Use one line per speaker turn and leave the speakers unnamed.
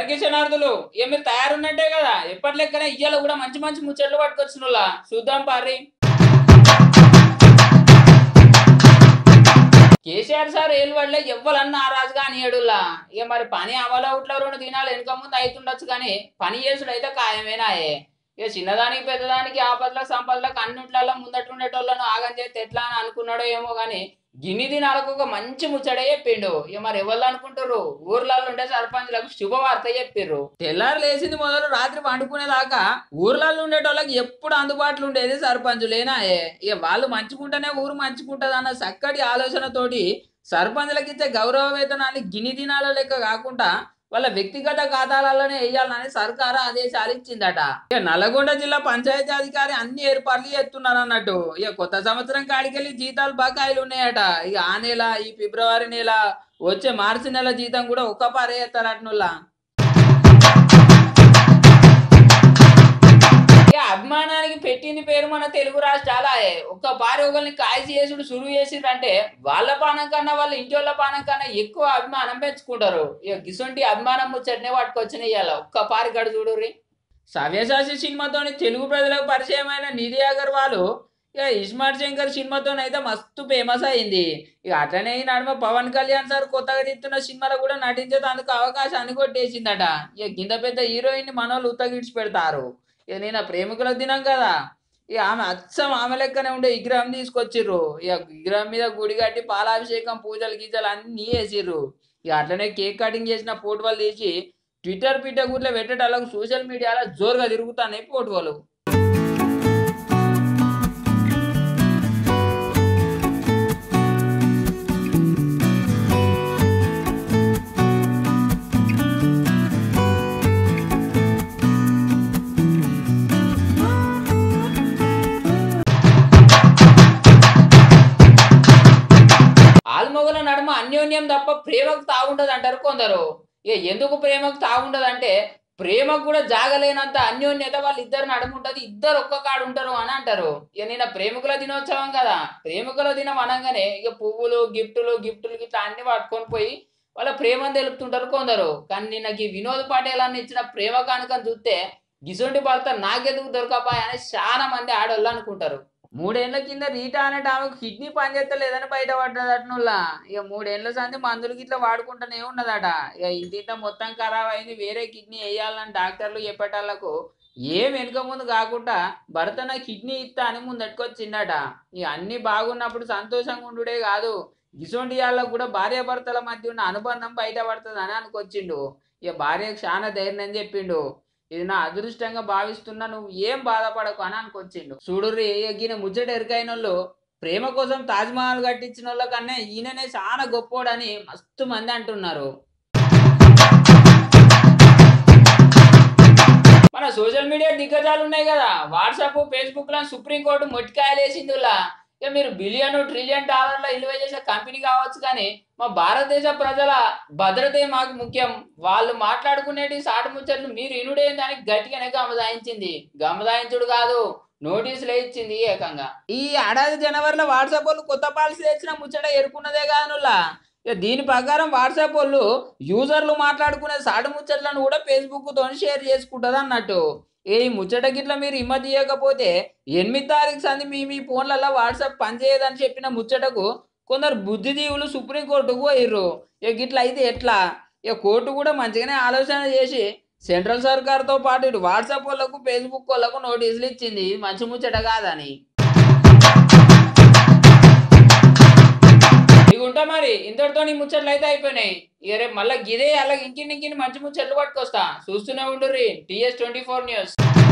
కిషనార్థులు ఇక మీరు తయారున్నట్టే కదా ఎప్పటి లెక్కనే ఇయ్యాల కూడా మంచి మంచి ముచ్చట్లు పట్టుకొచ్చిన చూద్దాం పారి కేసీఆర్ సార్ ఏళ్ళు వల్లే ఎవ్వలన్నా ఆ రాజుగా అనియడులా ఇక మరి పని అమలవుట్లో రెండు దినాలు వెనుక ముందు అవుతుండొచ్చు కానీ పని చేసుడు అయితే ఖాయమేనాయే ఇక చిన్నదానికి పెద్దదానికి ఆపదలకు సంపదలకు అన్నింట్లలో ముందటుండేటోళ్ళను ఆగం చేస్తే ఎట్లా అని అనుకున్నాడో ఏమో కానీ గిన్ని దినాలకు ఒక మంచి ముచ్చడే చెప్పిండు ఇక మరి ఎవరు అనుకుంటారు ఊర్లలో ఉండే సర్పంచ్లకు శుభవార్త చెప్పిర్రు తెల్లారు లేచింది మొదలు రాత్రి పండుకునేదాకా ఊర్లలో ఉండేటోళ్ళకి ఎప్పుడు అందుబాటులో ఉండేది సర్పంచులేనాయే ఇక వాళ్ళు మంచుకుంటేనే ఊరు మంచుకుంటది అన్న చక్కటి ఆలోచనతోటి సర్పంచ్లకి ఇచ్చే గౌరవ వేతనాన్ని గిన్ని దినాల లెక్క కాకుండా వాళ్ళ వ్యక్తిగత ఖాతాలలోనే వేయాలని సర్కారు ఆదేశాలు ఇచ్చిందట ఇక నల్గొండ జిల్లా పంచాయతీ అధికారి అన్ని ఏర్పాట్లు చేస్తున్నారు అన్నట్టు ఇక కొత్త సంవత్సరం కాడికెళ్ళి జీతాలు బకాయిలు ఉన్నాయట ఇక ఆ నెల ఈ ఫిబ్రవరి నెల వచ్చే మార్చి నెల జీతం కూడా ఒక్క పారే ఎత్తారట్నుల్లా ఇక అభిమానానికి పెట్టింది పేరు మన తెలుగు రాష్ట్రాలే ఒక్క పారి ఒకరిని కాయసి చేసుడు సురువు చేసిరంటే వాళ్ళ పానం కన్నా వాళ్ళ ఇంటి వాళ్ళ పానం కన్నా ఎక్కువ అభిమానం పెంచుకుంటారు ఇక గిసొంటి అభిమానం ముచ్చటనే పట్టుకొచ్చిన ఇవాళ ఒక్క పారి గడు చూడుర్రి సవ్యసాచి సినిమాతోని తెలుగు ప్రజలకు పరిచయమైన నిధి అగర్వాల్ ఇక ఇస్మార్ట్ శంకర్ సినిమాతోనైతే మస్తు ఫేమస్ అయింది ఇక అట్లనే ఈ నడుమ పవన్ కళ్యాణ్ సార్ కొత్తగా తీస్తున్న సినిమాలో కూడా నటించేందుకు అవకాశాన్ని కొట్టేసిందట ఇక కింద పెద్ద హీరోయిన్ మనోళ్ళు ఉత్తగిడ్చి పెడతారు ఇక నేను ప్రేమికుల దినం కదా ఇక ఆమె అచ్చం ఆమె లెక్కనే ఉండే విగ్రహం తీసుకొచ్చిర్రు ఇక విగ్రహం మీద గుడి కట్టి పాలాభిషేకం పూజలు గీజలు అన్నీ వేసిర్రు ఇక అట్లనే కేక్ కటింగ్ చేసిన ఫోటోలు తీసి ట్విట్టర్ పిట్ట గుట్లో పెట్టేటాలకు సోషల్ మీడియాలో జోరుగా తిరుగుతున్నాయి ఫోటోలు ఆల్మొగల నడుమ అన్యోన్యం తప్ప ప్రేమకు తాగుండదు అంటారు కొందరు ఇక ఎందుకు ప్రేమకు తాగుండదు అంటే ప్రేమకు కూడా జాగలేనంత అన్యోన్యత వాళ్ళు ఇద్దరు నడుముంటది ఇద్దరు ఒక్క కాడు ఉంటారు అని అంటారు ఇక నిన్న ప్రేమికుల దినోత్సవం కదా ప్రేమికుల దినం అనగానే ఇక పువ్వులు గిఫ్టులు గిఫ్టులు గిట్లా అన్ని పట్టుకొని పోయి వాళ్ళ ప్రేమను తెలుపుతుంటారు కొందరు కానీ నిన్న ఈ వినోద్ పటేల్ అని ఇచ్చిన ప్రేమ కానుకని చూస్తే గిసొంటి భర్త నాకెందుకు దొరకపాయ అని చాలా మంది ఆడవాళ్ళు అనుకుంటారు మూడేళ్ల కింద రీటా అనేట ఆమెకు కిడ్నీ పనిచేస్తలేదని బయటపడ్డదటనుల్లా ఇక మూడేళ్ల సంది మందులు గిట్లా వాడుకుంటూనే ఉన్నదట ఇక ఇంటింత మొత్తం ఖరాబ్ అయింది వేరే కిడ్నీ వేయాలని డాక్టర్లు చెప్పేటాళ్లకు ఏం వెనుక ముందు కాకుండా భర్త నా కిడ్నీ ఇస్తా అని ముందట్టుకొచ్చిందట ఇక అన్ని బాగున్నప్పుడు సంతోషంగా ఉండుడే కాదు ఇసొంటి వాళ్ళకు కూడా భార్య భర్తల మధ్య ఉన్న అనుబంధం బయటపడుతుంది అని అనుకొచ్చిండు ఇక భార్యకు చాలా ధైర్యం చెప్పిండు ఇది నా అదృష్టంగా భావిస్తున్నా నువ్వు ఏం బాధపడకు అని అనుకొచ్చిండు చూడుర్రి ఈయన ముచ్చట ఎరికైన వాళ్ళు ప్రేమ కోసం తాజ్ మహల్ కట్టించిన వాళ్ళ కన్నా ఈయననే చాలా గొప్పోడని మస్తు మంది అంటున్నారు మన సోషల్ మీడియా దిగ్గజాలు ఉన్నాయి కదా వాట్సాప్ ఫేస్బుక్ లో సుప్రీంకోర్టు మొట్టికాయలు వేసిందిలా ఇక మీరు బిలియన్ ట్రిలియన్ డాలర్ల విలువ చేసే కంపెనీ కావచ్చు కానీ మా భారతదేశ ప్రజల భద్రతే మాకు ముఖ్యం వాళ్ళు మాట్లాడుకునేటి సాటి ముచ్చట్లు మీరు ఇనుడేందని గట్టిగానే గమదాయించింది గమదాయించుడు కాదు నోటీసులు ఇచ్చింది ఏకంగా ఈ ఏడాది జనవరిలో వాట్సాప్ వాళ్ళు కొత్త పాలసీ తెచ్చిన ముచ్చట ఎరుకున్నదే కానులా ఇక దీని ప్రకారం వాట్సాప్ వాళ్ళు యూజర్లు మాట్లాడుకునే సాటి ముచ్చట్లను కూడా ఫేస్బుక్ తోని షేర్ చేసుకుంటుంది అన్నట్టు ఏ ఈ ముచ్చట గిట్ల మీరు హిమ్మతి తీయకపోతే ఎనిమిది తారీఖు సంది మీ మీ ఫోన్లలో వాట్సాప్ పనిచేయదని చెప్పిన ముచ్చటకు కొందరు బుద్ధిజీవులు సుప్రీంకోర్టుకు పోయిర్రు ఇక గిట్ల అయితే ఎట్లా ఇక కోర్టు కూడా మంచిగానే ఆలోచన చేసి సెంట్రల్ సర్కార్తో పాటు ఇటు వాట్సాప్ వాళ్ళకు ఫేస్బుక్ వాళ్ళకు నోటీసులు ఇచ్చింది ఇది మంచి ముచ్చట కాదని ఇవి ఉంటా మరి ఇంతటితో నీ ముచ్చట్లు అయితే అయిపోయినాయి ఇక రేపు మళ్ళీ గిదే అలా ఇంకిన్ని ఇంకిన్ని మంచి ముచ్చట్లు పట్టుకొస్తా చూస్తూనే ఉండుర్రి టీఎస్ ట్వంటీ ఫోర్ న్యూస్